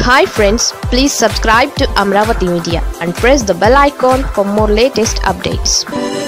hi friends please subscribe to Amaravati media and press the bell icon for more latest updates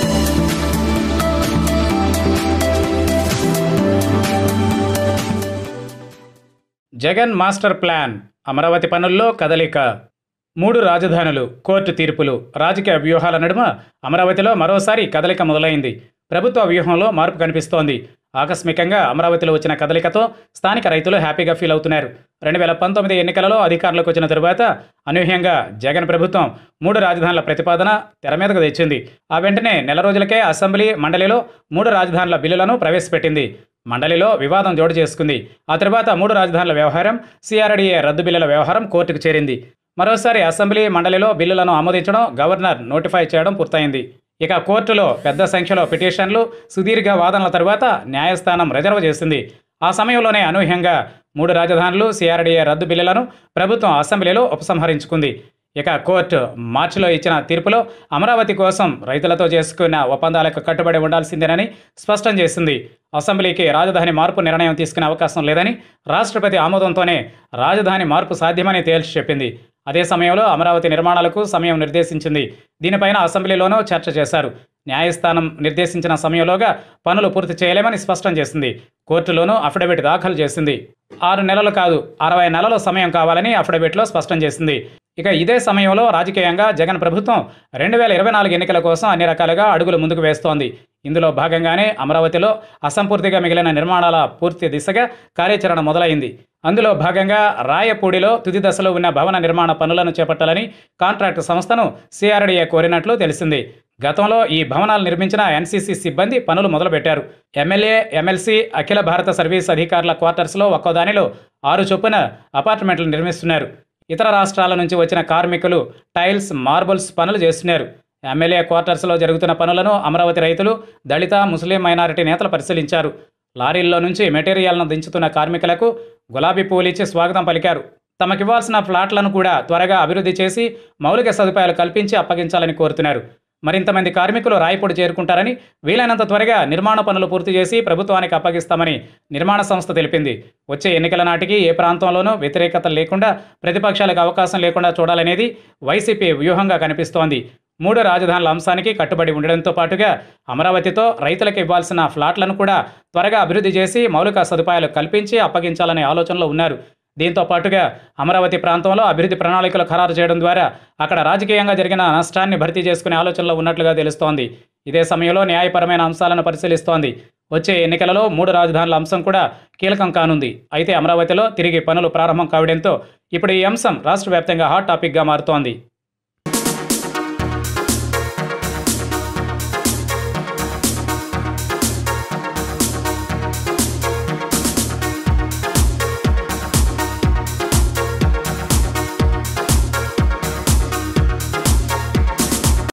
Jagan master plan Amaravati పనుల్లో కదలిక మూడు రాజధానులు court తీర్పులు రాజకీయ వ్యూహాల నడుమ అమరావతిలో మరోసారి కదలిక మొదలైంది ప్రభుత్వ వ్యూహంలో మార్పు కనిపిస్తోంది ఆకస్మికంగా అమరావతిలో వచ్చిన కదలికతో స్థానిక రైతులు హ్యాపీగా ఫీల్ అవుతున్నారు రెండు వేల పంతొమ్మిది ఎన్నికలలో అధికారంలోకి వచ్చిన తరువాత అనూహ్యంగా జగన్ ప్రభుత్వం మూడు రాజధానుల ప్రతిపాదన తెర మీదకు తెచ్చింది ఆ వెంటనే నెల రోజులకే అసెంబ్లీ మండలిలో మూడు రాజధానుల బిల్లులను ప్రవేశపెట్టింది మండలిలో వివాదం జోడు చేసుకుంది ఆ తర్వాత మూడు రాజధానుల వ్యవహారం సిఆర్డీఏ రద్దు బిల్లుల వ్యవహారం కోర్టుకు చేరింది మరోసారి అసెంబ్లీ మండలిలో బిల్లులను ఆమోదించడం గవర్నర్ నోటిఫై చేయడం పూర్తయింది ఇక కోర్టులో పెద్ద సంఖ్యలో పిటిషన్లు సుదీర్ఘ వాదనల తరువాత న్యాయస్థానం రిజర్వ్ చేసింది ఆ సమయంలోనే అనూహ్యంగా మూడు రాజధానులు సిఆర్డీఏ రద్దు బిల్లులను ప్రభుత్వం అసెంబ్లీలో ఉపసంహరించుకుంది ఇక కోర్టు మార్చిలో ఇచ్చిన తీర్పులో అమరావతి కోసం రైతులతో చేసుకున్న ఒప్పందాలకు కట్టుబడి ఉండాల్సిందేనని స్పష్టం చేసింది అసెంబ్లీకి రాజధాని మార్పు నిర్ణయం తీసుకునే అవకాశం లేదని రాష్ట్రపతి ఆమోదంతోనే రాజధాని మార్పు సాధ్యమని తేల్చి చెప్పింది అదే సమయంలో అమరావతి నిర్మాణాలకు సమయం నిర్దేశించింది దీనిపైన అసెంబ్లీలోనూ చర్చ చేశారు న్యాయస్థానం నిర్దేశించిన సమయంలోగా పనులు పూర్తి చేయలేమని స్పష్టం చేసింది కోర్టులోనూ అఫిడవిట్ దాఖలు చేసింది ఆరు నెలలు కాదు అరవై నెలల సమయం కావాలని అఫిడవిట్లో స్పష్టం చేసింది ఇక ఇదే సమయంలో రాజకీయంగా జగన్ ప్రభుత్వం రెండు వేల ఇరవై నాలుగు ఎన్నికల కోసం అన్ని రకాలుగా అడుగులు ముందుకు వేస్తోంది ఇందులో భాగంగానే అమరావతిలో అసంపూర్తిగా మిగిలిన నిర్మాణాల పూర్తి దిశగా కార్యాచరణ మొదలైంది అందులో భాగంగా రాయపూడిలో తుది దశలో ఉన్న భవన నిర్మాణ పనులను చేపట్టాలని కాంట్రాక్టు సంస్థను సిఆర్డీఏ కోరినట్లు తెలిసింది గతంలో ఈ భవనాలు నిర్మించిన ఎన్సీసీ సిబ్బంది పనులు మొదలుపెట్టారు ఎమ్మెల్యే ఎమ్మెల్సీ అఖిల భారత సర్వీస్ అధికారుల క్వార్టర్స్లో ఒక్కో దానిలో ఆరు చొప్పున అపార్ట్మెంట్లు నిర్మిస్తున్నారు ఇతర రాష్ట్రాల నుంచి వచ్చిన కార్మికులు టైల్స్ మార్బుల్స్ పనులు చేస్తున్నారు ఎమ్మెల్యే క్వార్టర్స్లో జరుగుతున్న పనులను అమరావతి రైతులు దళిత ముస్లిం మైనారిటీ నేతలు పరిశీలించారు లారీల్లో నుంచి మెటీరియల్ను దించుతున్న కార్మికులకు గులాబీ పూలిచ్చి స్వాగతం పలికారు తమకివ్వాల్సిన ఫ్లాట్లను కూడా త్వరగా అభివృద్ధి చేసి మౌలిక సదుపాయాలు కల్పించి అప్పగించాలని కోరుతున్నారు మరింతమంది కార్మికులు రాయపూడి చేరుకుంటారని వీలైనంత త్వరగా నిర్మాణ పనులు పూర్తి చేసి ప్రభుత్వానికి అప్పగిస్తామని నిర్మాణ సంస్థ తెలిపింది వచ్చే ఎన్నికల నాటికి ఏ ప్రాంతంలోనూ వ్యతిరేకత లేకుండా ప్రతిపక్షాలకు అవకాశం లేకుండా చూడాలనేది వైసీపీ వ్యూహంగా కనిపిస్తోంది మూడు రాజధానుల అంశానికి కట్టుబడి ఉండడంతో పాటుగా అమరావతితో రైతులకు ఇవ్వాల్సిన ఫ్లాట్లను కూడా త్వరగా అభివృద్ధి చేసి మౌలిక సదుపాయాలు కల్పించి అప్పగించాలనే ఆలోచనలో ఉన్నారు దీంతో పాటుగా అమరావతి ప్రాంతంలో అభివృద్ధి ప్రణాళికలు ఖరారు చేయడం ద్వారా అక్కడ రాజకీయంగా జరిగిన నష్టాన్ని భర్తీ చేసుకునే ఆలోచనలో ఉన్నట్లుగా తెలుస్తోంది ఇదే సమయంలో న్యాయపరమైన అంశాలను పరిశీలిస్తోంది వచ్చే ఎన్నికలలో మూడు రాజధానుల అంశం కూడా కీలకం కానుంది అయితే అమరావతిలో తిరిగి పనులు ప్రారంభం కావడంతో ఇప్పుడు ఈ అంశం రాష్ట్ర వ్యాప్తంగా హాట్ టాపిక్గా మారుతోంది